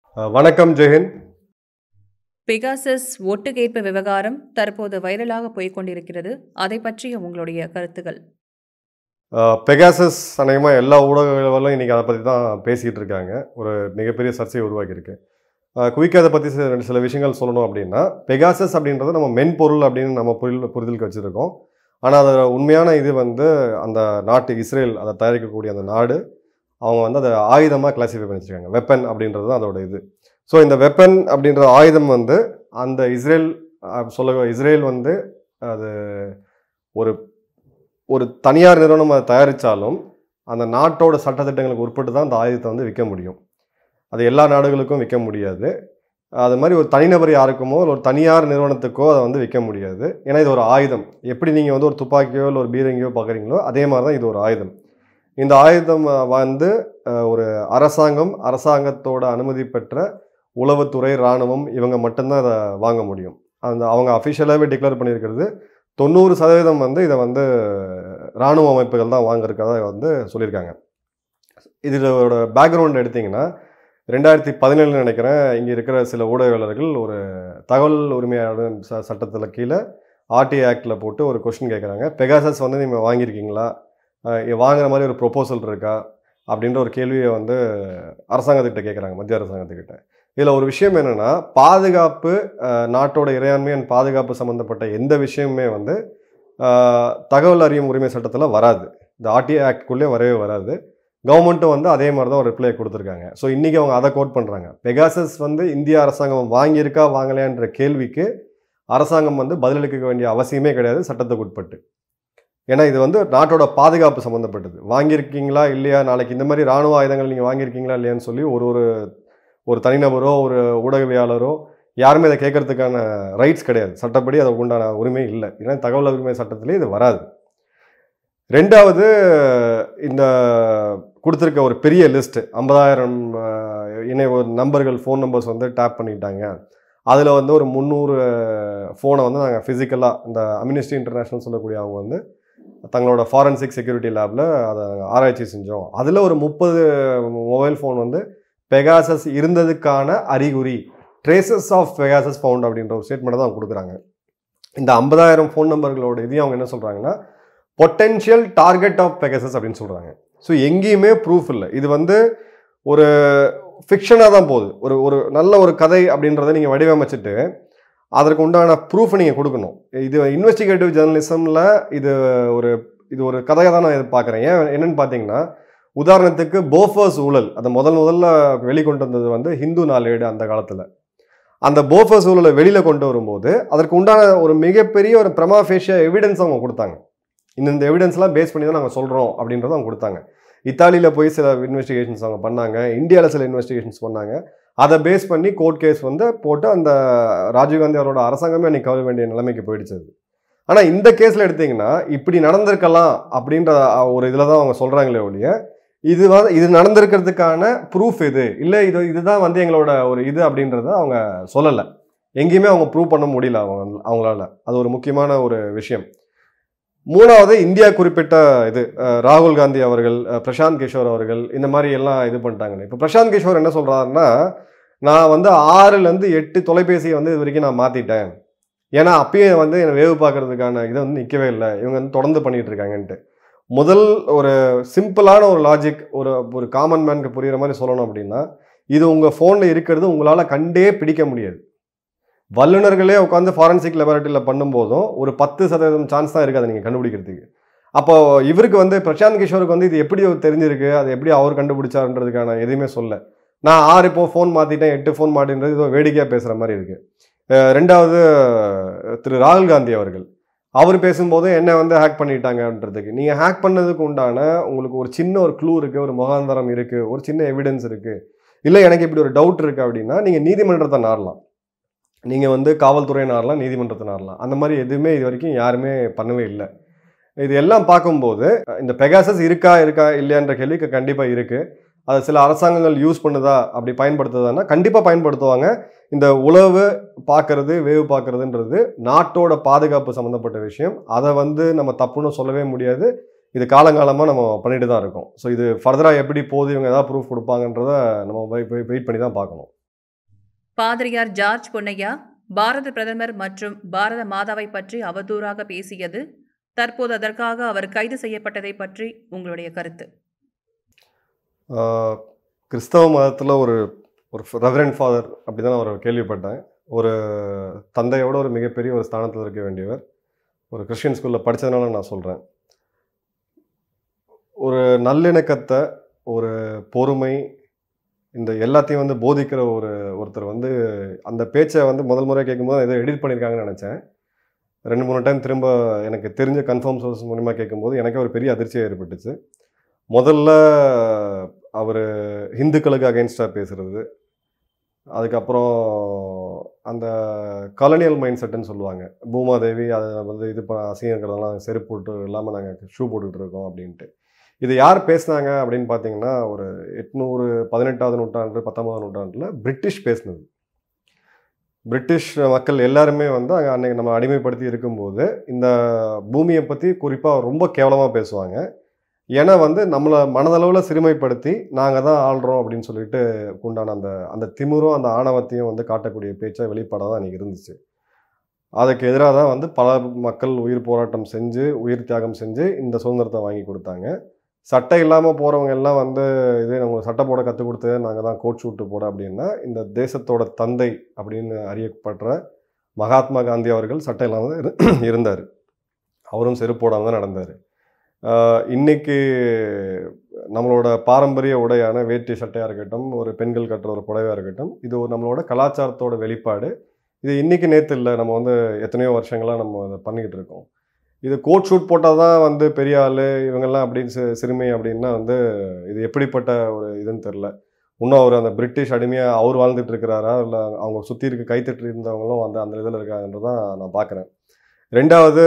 அஹ் வணக்கம் ஜெயஹிந்த் பெகாசஸ் ஒட்டு கேட்பு விவகாரம் தற்போது வைரலாக போய்க் கொண்டிருக்கிறது அதை பற்றிய உங்களுடைய கருத்துகள் பெகாசஸ் அநேகமாக எல்லா ஊடகங்களும் இன்றைக்கி அதை பற்றி தான் பேசிக்கிட்டு இருக்காங்க ஒரு மிகப்பெரிய சர்ச்சையை உருவாக்கியிருக்கு குயிக்காக அதை பற்றி சில ரெண்டு சில விஷயங்கள் சொல்லணும் அப்படின்னா பெகாசஸ் அப்படின்றது நம்ம மென்பொருள் அப்படின்னு நம்ம புரிதல் புரிதலுக்கு வச்சுருக்கோம் ஆனால் அது உண்மையான இது வந்து அந்த நாட்டு இஸ்ரேல் அதை தயாரிக்கக்கூடிய அந்த நாடு அவங்க வந்து அதை ஆயுதமாக கிளாசிஃபை பண்ணி வச்சுருக்காங்க வெப்பன் அப்படின்றது தான் அதோட இது ஸோ இந்த வெப்பன் அப்படின்ற ஆயுதம் வந்து அந்த இஸ்ரேல் அஹ், சொல்ல இஸ்ரேல் வந்து அது ஒரு ஒரு தனியார் நிறுவனம் அதை தயாரித்தாலும் அந்த நாட்டோட சட்டத்திட்டங்களுக்கு உட்பட்டு தான் அந்த ஆயுதத்தை வந்து விற்க முடியும் அது எல்லா நாடுகளுக்கும் விற்க முடியாது அது மாதிரி ஒரு தனிநபர் யாருக்குமோ இல்லை ஒரு தனியார் நிறுவனத்துக்கோ அதை வந்து விற்க முடியாது ஏன்னா இது ஒரு ஆயுதம் எப்படி நீங்கள் வந்து ஒரு துப்பாக்கியோ இல்லை ஒரு பீரங்கியோ பார்க்குறீங்களோ அதே மாதிரி தான் இது ஒரு ஆயுதம் இந்த ஆயுதம் அஹ், வந்து அஹ், ஒரு அரசாங்கம் அரசாங்கத்தோட அனுமதி பெற்ற உளவுத்துறை இராணுவம் இவங்க மட்டும்தான் அதை வாங்க முடியும் அந்த அவங்க அஃபிஷியலாகவே டிக்ளேர் பண்ணியிருக்கிறது தொண்ணூறு சதவீதம் வந்து இதை வந்து இராணுவ அமைப்புகள் தான் வாங்கியிருக்கதா வந்து சொல்லியிருக்காங்க இதோட பேக்ரவுண்ட் எடுத்தீங்கன்னா ரெண்டாயிரத்தி பதினேழு நினைக்கிறேன் இங்கே இருக்கிற சில ஊடகவியலாளர்கள் ஒரு தகவல் உரிமையாளர் ச சட்டத்தில் கீழே ஆர்டி ஆக்டில் போட்டு ஒரு கொஷின் கேட்குறாங்க பெகாசஸ் வந்து நீங்கள் வாங்கியிருக்கீங்களா அஹ் இது வாங்குற மாதிரி ஒரு ப்ரொப்போசல் இருக்கா அப்படின்ற ஒரு கேள்வியை வந்து அரசாங்கத்துக்கிட்ட கேட்குறாங்க மத்திய அரசாங்கத்துக்கிட்ட இதில் ஒரு விஷயம் என்னென்னா பாதுகாப்பு அஹ், நாட்டோட இறையாண்மை and பாதுகாப்பு சம்மந்தப்பட்ட எந்த விஷயமுமே வந்து அஹ், தகவல் அறியும் உரிமை சட்டத்தில் வராது இந்த ஆர்டிஐ ஆக்ட்குள்ளே வரவே வராது கவர்மெண்ட்டும் வந்து அதே மாதிரி தான் ஒரு ரிப்ளை கொடுத்துருக்காங்க ஸோ இன்றைக்கி அவங்க அதை கோட் பண்ணுறாங்க பெகாசஸ் வந்து இந்திய அரசாங்கம் வாங்கியிருக்கா வாங்கலையான்ற கேள்விக்கு அரசாங்கம் வந்து பதிலளிக்க வேண்டிய அவசியமே கிடையாது சட்டத்துக்கு உட்பட்டு ஏன்னா இது வந்து நாட்டோட பாதுகாப்பு சம்மந்தப்பட்டது வாங்கியிருக்கீங்களா இல்லையா நாளைக்கு இந்த மாதிரி ராணுவ ஆயுதங்கள் நீங்கள் வாங்கியிருக்கீங்களா இல்லையான்னு சொல்லி ஒரு ஒரு ஒரு தனிநபரோ ஒரு ஊடகவியாளரோ யாருமே இதை கேட்கறதுக்கான ரைட்ஸ் கிடையாது சட்டப்படி அதுக்கு உண்டான உரிமை இல்லை ஏன்னா தகவல் உரிமை சட்டத்திலே இது வராது ரெண்டாவது இந்த கொடுத்துருக்க ஒரு பெரிய லிஸ்ட் ஐம்பதாயிரம் இணை நம்பர்கள் ஃபோன் நம்பர்ஸ் வந்து டேப் பண்ணிட்டாங்க அதில் வந்து ஒரு முந்நூறு ஃபோனை வந்து நாங்கள் ஃபிசிக்கலாக இந்த அம்னிஸ்டி இன்டர்நேஷ்னல் சொல்லக்கூடிய அவங்க வந்து தங்களோட ஃபாரன்சிக் செக்யூரிட்டி லேபில் அதை ஆராய்ச்சி செஞ்சோம் அதில் ஒரு முப்பது மொபைல் ஃபோன் வந்து பெகாசஸ் இருந்ததுக்கான அறிகுறி ட்ரேசஸ் ஆஃப் பெகாசஸ் ஃபவுண்ட் அப்படின்ற ஒரு ஸ்டேட்மெண்ட் தான் கொடுக்குறாங்க இந்த ஐம்பதாயிரம் ஃபோன் நம்பர்களோட இதையும் அவங்க என்ன சொல்கிறாங்கன்னா பொட்டென்ஷியல் டார்கெட் ஆஃப் பெகாசஸ் அப்படின்னு சொல்கிறாங்க ஸோ எங்கேயுமே ப்ரூஃப் இல்லை இது வந்து ஒரு ஃபிக்ஷனாக தான் போகுது ஒரு ஒரு நல்ல ஒரு கதை அப்படின்றத நீங்கள் வடிவமைச்சிட்டு அதற்கு உண்டான ப்ரூஃப் நீங்கள் கொடுக்கணும் இது இன்வெஸ்டிகேட்டிவ் ஜேர்னலிசமில் இது ஒரு இது ஒரு கதையை தான் நான் இது பார்க்குறேன் ஏன் என்னன்னு பார்த்தீங்கன்னா உதாரணத்துக்கு போஃபர்ஸ் ஊழல் அதை முதல் முதல்ல வெளிக்கொண்டு வந்தது வந்து ஹிந்து நாளேடு அந்த காலத்தில் அந்த போஃபர்ஸ் ஊழலை வெளியில் கொண்டு வரும்போது அதற்கு உண்டான ஒரு மிகப்பெரிய ஒரு பிரமாஃபேஷிய எவிடன்ஸ் அவங்க கொடுத்தாங்க இந்த இந்த எவிடன்ஸ்லாம் பேஸ் பண்ணி தான் நாங்கள் சொல்கிறோம் அப்படின்றத அவங்க கொடுத்தாங்க இத்தாலியில் போய் சில இன்வெஸ்டிகேஷன்ஸ் அவங்க பண்ணாங்க இந்தியாவில் சில இன்வெஸ்டிகேஷன்ஸ் பண்ணாங்க அதை பேஸ் பண்ணி கோர்ட் கேஸ் வந்து போட்டு அந்த ராஜீவ்காந்தி அவரோட அரசாங்கமே அன்றைக்கி கவர வேண்டிய நிலைமைக்கு போயிடுச்சு அது ஆனால் இந்த கேஸில் எடுத்தீங்கன்னா இப்படி நடந்திருக்கலாம் அப்படின்ற ஒரு இதில் தான் அவங்க சொல்கிறாங்களே ஒழிய இது வந்து இது நடந்திருக்கிறதுக்கான ப்ரூஃப் இது இல்லை இது இதுதான் வந்து எங்களோட ஒரு இது அப்படின்றத அவங்க சொல்லலை எங்கேயுமே அவங்க ப்ரூவ் பண்ண முடியல அவங்க அவங்களால அது ஒரு முக்கியமான ஒரு விஷயம் மூணாவது இந்தியா குறிப்பிட்ட இது அஹ், ராகுல் காந்தி அவர்கள் அஹ், பிரசாந்த் கிஷோர் அவர்கள் இந்த மாதிரி எல்லாம் இது பண்ணிட்டாங்க இப்போ பிரசாந்த் கிஷோர் என்ன சொல்றாருன்னா நான் வந்து ஆறுலேருந்து எட்டு தொலைபேசியை வந்து இது வரைக்கும் நான் மாற்றிட்டேன் ஏன்னா அப்பயே வந்து என்னை வேவு பார்க்கறதுக்கான இதை வந்து நிற்கவே இல்லை இவங்க வந்து தொடர்ந்து பண்ணிட்டு இருக்காங்கன்ட்டு முதல் ஒரு சிம்பிளான ஒரு லாஜிக் ஒரு ஒரு காமன் மேனுக்கு புரியுற மாதிரி சொல்லணும் அப்படின்னா இது உங்கள் ஃபோனில் இருக்கிறது உங்களால் கண்டே பிடிக்க முடியாது வல்லுநர்களே உட்காந்து ஃபாரன்சிக் லெபார்ட்டரியில் பண்ணும்போதும் ஒரு பத்து சதவீதம் சான்ஸ் தான் இருக்குது அதை நீங்கள் கண்டுபிடிக்கிறதுக்கு அப்போ இவருக்கு வந்து பிரசாந்த் கிஷோருக்கு வந்து இது எப்படி தெரிஞ்சிருக்கு அது எப்படி அவர் கண்டுபிடிச்சாருன்றதுக்கான எதுவுமே சொல்ல நான் ஆறு இப்போ ஃபோன் மாற்றிட்டேன் எட்டு ஃபோன் மாட்டின்றது ஏதோ வேடிக்கையாக பேசுகிற மாதிரி இருக்குது அஹ் ரெண்டாவது திரு ராகுல் காந்தி அவர்கள் அவர் பேசும்போது என்ன வந்து ஹேக் பண்ணிட்டாங்கன்றதுக்கு நீங்கள் ஹேக் பண்ணதுக்கு உண்டான உங்களுக்கு ஒரு சின்ன ஒரு க்ளூ இருக்குது ஒரு முகாந்தரம் இருக்குது ஒரு சின்ன எவிடன்ஸ் இருக்குது இல்லை எனக்கு இப்படி ஒரு டவுட் இருக்குது அப்படின்னா நீங்கள் நீதிமன்றத்தை நாடலாம் நீங்கள் வந்து காவல்துறை நாடலாம் நீதிமன்றத்தை நாடலாம் அந்த மாதிரி எதுவுமே இது வரைக்கும் யாருமே பண்ணவே இல்லை இது எல்லாம் பார்க்கும்போது இந்த பெகாசஸ் இருக்கா இருக்கா இல்லையான்ற கேள்விக்கு கண்டிப்பாக இருக்குது அதை சில அரசாங்கங்கள் யூஸ் பண்ணுதா அப்படி பயன்படுத்துதான்னா கண்டிப்பாக பயன்படுத்துவாங்க இந்த உளவு பார்க்கறது வேவு பார்க்கறதுன்றது நாட்டோட பாதுகாப்பு சம்மந்தப்பட்ட விஷயம் அதை வந்து நம்ம தப்புன்னு சொல்லவே முடியாது இது காலங்காலமாக நம்ம பண்ணிட்டு தான் இருக்கோம் ஸோ இது ஃபர்தராக எப்படி போகுது இவங்க ஏதாவது ப்ரூஃப் கொடுப்பாங்கன்றத நம்ம வெயிட் பண்ணி தான் பார்க்கணும் பாதிரியார் ஜார்ஜ் பொன்னையா பாரத பிரதமர் மற்றும் பாரத மாதாவை பற்றி அவதூறாக பேசியது தற்போது அதற்காக அவர் கைது செய்யப்பட்டதை பற்றி உங்களுடைய கருத்து ஆஹ் கிறிஸ்தவ மதத்தில் ஒரு ஒரு ரெவரண்ட் ஃபாதர் அப்படி தான் அவர் கேள்விப்பட்டேன் ஒரு தந்தையோட ஒரு மிகப்பெரிய ஒரு ஸ்தானத்தில் இருக்க வேண்டியவர் ஒரு கிறிஸ்டியன் ஸ்கூலில் படித்ததுனால நான் சொல்கிறேன் ஒரு நல்லிணக்கத்தை ஒரு பொறுமை இந்த எல்லாத்தையும் வந்து போதிக்கிற ஒரு ஒருத்தர் வந்து அந்த பேச்சை வந்து முதல் முறை கேட்கும்போது ஏதோ எடிட் பண்ணியிருக்காங்கன்னு நினச்சேன் ரெண்டு மூணு டைம் திரும்ப எனக்கு தெரிஞ்ச கன்ஃபார்ம் சோர்ஸ் மூலிமா கேட்கும்போது எனக்கே ஒரு பெரிய அதிர்ச்சியாக ஏற்பட்டுச்சு முதல்ல அவர் ஹிந்துக்களுக்கு அகைன்ஸ்டாக பேசுகிறது அதுக்கப்புறம் அந்த காலனியல் மைண்ட் செட்டுன்னு சொல்லுவாங்க பூமாதேவி அதை வந்து இது ப அசிங்கங்கிறதெல்லாம் செருப்பு போட்டு இல்லாமல் நாங்கள் ஷூ போட்டுக்கிட்டு இருக்கோம் அப்படின்ட்டு இது யார் பேசுனாங்க அப்படின்னு பார்த்தீங்கன்னா ஒரு எட்நூறு பதினெட்டாவது நூற்றாண்டு பத்தொன்பதாம் நூற்றாண்டில் பிரிட்டிஷ் பேசினது பிரிட்டிஷ் மக்கள் எல்லாருமே வந்து அங்கே அன்னைக்கு நம்ம அடிமைப்படுத்தி இருக்கும்போது இந்த பூமியை பற்றி குறிப்பாக ரொம்ப கேவலமாக பேசுவாங்க ஏன்னா வந்து நம்மளை மனதளவில் சிறுமைப்படுத்தி நாங்கள் தான் ஆள்றோம் அப்படின்னு சொல்லிட்டு உண்டான அந்த அந்த திமிரும் அந்த ஆணவத்தையும் வந்து காட்டக்கூடிய பேச்சா வெளிப்பாடாக தான் அன்றைக்கி இருந்துச்சு அதுக்கு எதிராக தான் வந்து பல மக்கள் உயிர் போராட்டம் செஞ்சு உயிர் தியாகம் செஞ்சு இந்த சுதந்திரத்தை வாங்கி கொடுத்தாங்க சட்டை இல்லாமல் போகிறவங்க எல்லாம் வந்து இதே நம்ம சட்டை போட கற்றுக் கொடுத்தது நாங்கள் தான் கோட் ஷூட்டு போட அப்படின்னா இந்த தேசத்தோட தந்தை அப்படின்னு அறியப்படுற மகாத்மா காந்தி அவர்கள் சட்டை இல்லாமல் தான் இரு- இருந்தார் அவரும் செருப்பு போடாமல் தான் நடந்தார் இன்னைக்கு நம்மளோட பாரம்பரிய உடையான வேட்டி சட்டையாக இருக்கட்டும் ஒரு பெண்கள் கட்டுற ஒரு புடவையாக இருக்கட்டும் இது ஒரு நம்மளோட கலாச்சாரத்தோட வெளிப்பாடு இது இன்னைக்கு நேற்று இல்லை நம்ம வந்து எத்தனையோ வருஷங்களாக நம்ம அதை பண்ணிக்கிட்டு இருக்கோம் இது கோட் ஷூட் போட்டால் தான் வந்து பெரிய ஆள் இவங்கெல்லாம் அப்படின்னு சி- சிறுமி அப்படின்னா வந்து இது எப்படிப்பட்ட ஒரு இதுன்னு தெரில இன்னும் அவர் அந்த பிரிட்டிஷ் அடிமையாக அவர் வாழ்ந்துட்டு இருக்கிறாரா இல்லை அவங்க சுற்றி இருக்க கைத்தட்டி இருந்தவங்களும் வந்து அந்த இதில் இருக்காங்கன்றதான் நான் பார்க்குறேன் ரெண்டாவது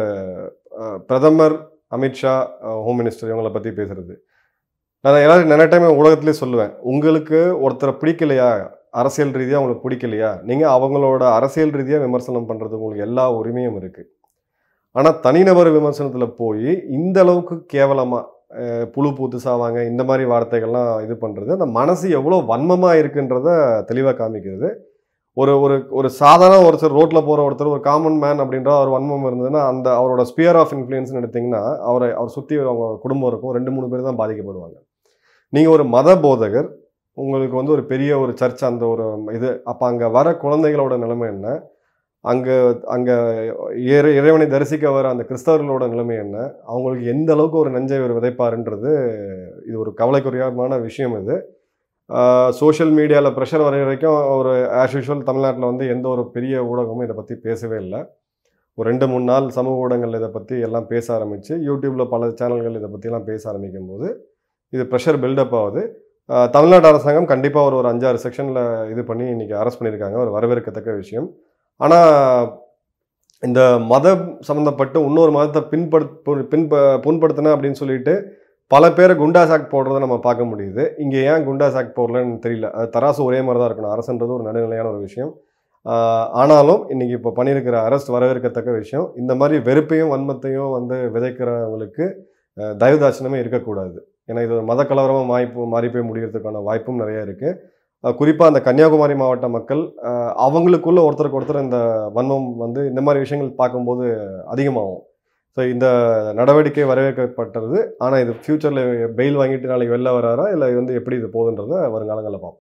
அஹ், பிரதமர் அமித்ஷா ஹோம் மினிஸ்டர் இவங்களை பற்றி பேசுறது நான் எல்லாரும் நிறைய டைம் உலகத்திலே சொல்லுவேன் உங்களுக்கு ஒருத்தரை பிடிக்கலையா அரசியல் ரீதியாக உங்களுக்கு பிடிக்கலையா நீங்கள் அவங்களோட அரசியல் ரீதியாக விமர்சனம் பண்ணுறதுக்கு உங்களுக்கு எல்லா உரிமையும் இருக்குது ஆனால் தனிநபர் விமர்சனத்தில் போய் இந்த அளவுக்கு கேவலமாக புழு பூத்து சாவாங்க இந்த மாதிரி வார்த்தைகள்லாம் இது பண்ணுறது அந்த மனசு எவ்வளோ வன்மமாக இருக்குன்றத தெளிவாக காமிக்கிறது ஒரு ஒரு ஒரு சாதாரண ஒருத்தர் ரோட்டில் போகிற ஒருத்தர் ஒரு காமன் மேன் அப்படின்ற ஒரு வன்மம் இருந்ததுன்னா அந்த அவரோட ஸ்பியர் ஆஃப் இன்ஃப்ளூயன்ஸ்னு எடுத்திங்கன்னா அவரை அவர் சுற்றி அவங்க குடும்பம் இருக்கும் ரெண்டு மூணு பேர் தான் பாதிக்கப்படுவாங்க நீங்கள் ஒரு மத போதகர் உங்களுக்கு வந்து ஒரு பெரிய ஒரு சர்ச் அந்த ஒரு இது அப்போ அங்கே வர குழந்தைகளோட நிலைமை என்ன அங்கே அங்கே இறை இறைவனை தரிசிக்க வர அந்த கிறிஸ்தவர்களோட நிலைமை என்ன அவங்களுக்கு எந்த அளவுக்கு ஒரு நெஞ்சை ஒரு விதைப்பாருன்றது இது ஒரு கவலைக்குரியமான விஷயம் இது சோஷியல் மீடியாவில் ப்ரெஷர் வர வரைக்கும் ஒரு ஆஸ் யூஷுவல் தமிழ்நாட்டில் வந்து எந்த ஒரு பெரிய ஊடகமும் இதை பற்றி பேசவே இல்லை ஒரு ரெண்டு மூணு நாள் சமூக ஊடகங்கள் இதை பற்றி எல்லாம் பேச ஆரம்பித்து யூடியூப்பில் பல சேனல்கள் இதை பற்றிலாம் பேச ஆரம்பிக்கும் போது இது ப்ரெஷர் பில்டப் ஆகுது ஆஹ் தமிழ்நாடு அரசாங்கம் கண்டிப்பாக ஒரு ஒரு அஞ்சாறு செக்ஷனில் இது பண்ணி இன்றைக்கி அரெஸ்ட் பண்ணியிருக்காங்க ஒரு வரவேற்கத்தக்க விஷயம் ஆனால் இந்த மதம் சம்மந்தப்பட்டு இன்னொரு மதத்தை பின்படுத்த பின்ப புண்படுத்தின அப்படின்னு சொல்லிட்டு பல பேரை குண்டாஸ் ஆக்ட் போடுறத நம்ம பார்க்க முடியுது இங்கே ஏன் குண்டாஸ் ஆக்ட் போடலன்னு தெரியல அது தராசு ஒரே மாதிரி தான் இருக்கணும் அரசுன்றது ஒரு நடுநிலையான ஒரு விஷயம் ஆஹ் ஆனாலும் இன்னைக்கு இப்போ பண்ணியிருக்கிற அரசு வரவேற்கத்தக்க விஷயம் இந்த மாதிரி வெறுப்பையும் வன்மத்தையும் வந்து விதைக்கிறவங்களுக்கு ஆஹ் தயவுதாட்சணமே இருக்கக்கூடாது ஏன்னா இது ஒரு மத கலவரமாக மாறி மாறி போய் முடிகிறதுக்கான வாய்ப்பும் நிறைய இருக்குது குறிப்பாக அந்த கன்னியாகுமரி மாவட்ட மக்கள் ஆஹ் அவங்களுக்குள்ள ஒருத்தருக்கு ஒருத்தர் இந்த வன்மம் வந்து இந்த மாதிரி விஷயங்கள் பார்க்கும்போது அதிகமாகும் ஸோ இந்த நடவடிக்கை வரவேற்கப்பட்டது ஆனால் இது ஃப்யூச்சரில் பெயில் வாங்கிட்டு நாளைக்கு வெளில வராரா இல்லை வந்து எப்படி இது போகுதுன்றதை வருங்காலங்களில் பார்ப்போம்